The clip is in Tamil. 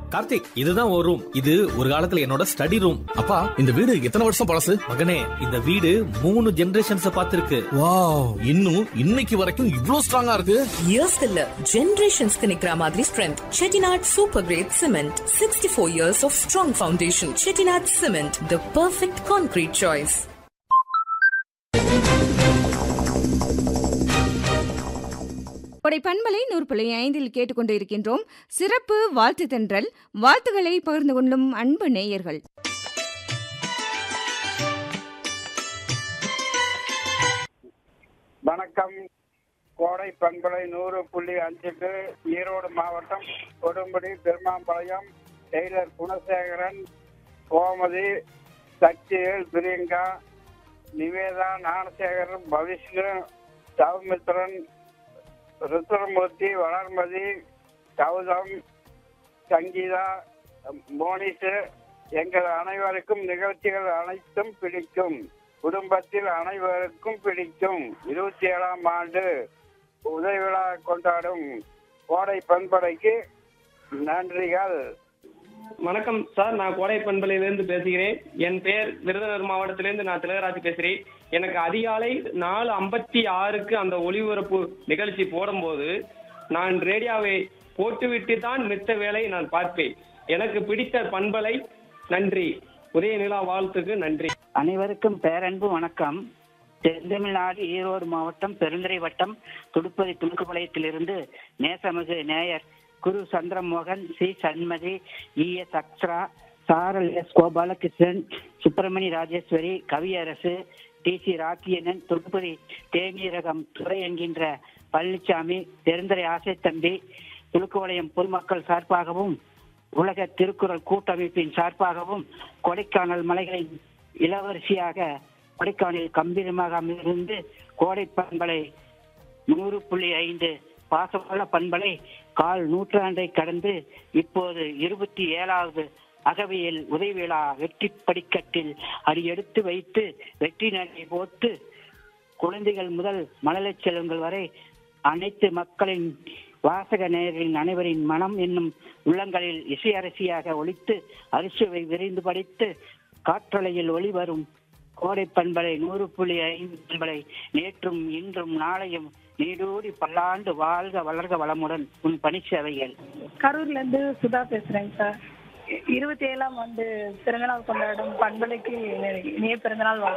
கார்த்திக் இதுதான் ஒரு ரூம் இது ஒரு காலத்துல என்னோட ஸ்டடி ரூம் அப்பா இந்த வீடு எத்தனை வருஷம் பழசு மகனே இந்த வீடு மூணு ஜெனரேஷன்ஸ் பார்த்திருக்கு வாவ் இன்னும் இன்னைக்கு வரைக்கும் இவ்ளோ ஸ்ட்ராங்கா இருக்கு இயர்ஸ் இல்ல ஜெனரேஷன்ஸ்க்கு நிக்கிற மாதிரி strength Chettinad super grade cement sixty four years of strong foundation Chettinad cement the perfect concrete choice Kodai பண்பலை நூற்புள்ளி ஐந்தில் கேட்டுக்கொண்டு இருக்கின்றோம் சிறப்பு வாழ்த்து தென்றல் வாழ்த்துக்களை பகிர்ந்து கொள்ளும் அன்பு நேயர்கள் வணக்கம் கோடை பண்பலை நூறு புள்ளி அஞ்சுக்கு ஈரோடு மாவட்டம் கொடுமுடி பெருமாம்பாளையம் டெய்லர் குணசேகரன் கோமதி சக்திவேல் பிரியங்கா நிவேதா ஞானசேகரன் பவிஷ்ணு சௌமித்ரன் ருத்ரமூர்த்தி வளர்மதி கௌதம் சங்கீதா மோனிஷு எங்கள் அனைவருக்கும் நிகழ்ச்சிகள் அனைத்தும் பிடிக்கும் குடும்பத்தில் அனைவருக்கும் பிடிக்கும் இருபத்தி ஏழாம் ஆண்டு உதவி விழா கொண்டாடும் கோடை பண்படைக்கு நன்றிகள் வணக்கம் சார் நான் கோடை பண்பலையிலிருந்து பேசுகிறேன் என் பெயர் விருதுநகர் மாவட்டத்திலிருந்து நான் திலகராஜ் பேசுகிறேன் எனக்கு அதிகாலை நாலு ஐம்பத்தி ஆறுக்கு அந்த ஒளிபரப்பு நிகழ்ச்சி போடும்போது நான் ரேடியோவை போட்டுவிட்டு தான் மித்த வேலை நான் பார்ப்பேன் எனக்கு பிடித்த பண்பலை நன்றி உதய நிலா வாழ்த்துக்கு நன்றி அனைவருக்கும் பேரன்பு வணக்கம் தென்தமிழ்நாடு ஈரோடு மாவட்டம் பெருந்துறை வட்டம் துடுப்பதி துணுக்குப்பாளையத்திலிருந்து நேசமிகு நேயர் Guru Chandramohan C Shanmathi E S Akshara Saral S Gopalakrishnan Subramani Rajeswari Kaviyarasu T C Rakkiyanan Thuduppathi தேநீரகம் துறை என்கின்ற பழனிசாமி பெருந்துறை ஆசை தம்பி துலுக்குவளையம் பொதுமக்கள் சார்பாகவும் உலக திருக்குறள் கூட்டமைப்பின் சார்பாகவும் கொடைக்கானல் மலைகளின் இளவரசியாக கொடைக்கானல் கம்பீரமாக இருந்து கோடை பண்பலை நூறு புள்ளி ஐந்து பாசமுள்ள பண்பலை கால் நூற்றாண்டை கடந்து இப்போது இருபத்தி ஏழாவது அகவியல் உதவிவிழா வெற்றி படிக்கட்டில் அடி எடுத்து வைத்து வெற்றி நடை போட்டு குழந்தைகள் முதல் மழலைச் செல்வங்கள் வரை அனைத்து மக்களின் வாசக நேயர்களின் அனைவரின் மனம் என்னும் உள்ளங்களில் இசை அரசியாக ஒழித்து அரிசுவை விரைந்து படித்து காற்றலையில் ஒளிவரும் கோடை பண்பலை நூறு புள்ளி ஐந்து பண்பலை நேற்றும் இன்றும் நாளையும் நீடூடி பல்லாண்டு வாழ்க வளர்க வளமுடன் உன் பணி சேவைகள் கரூர்ல இருந்து சுதா பேசுறேங்க சார் இருபத்தி ஏழாம் ஆண்டு பிறந்தநாள் கொண்டாடும் பண்பலைக்கு இனிய பிறந்தநாள் வாழ்த்து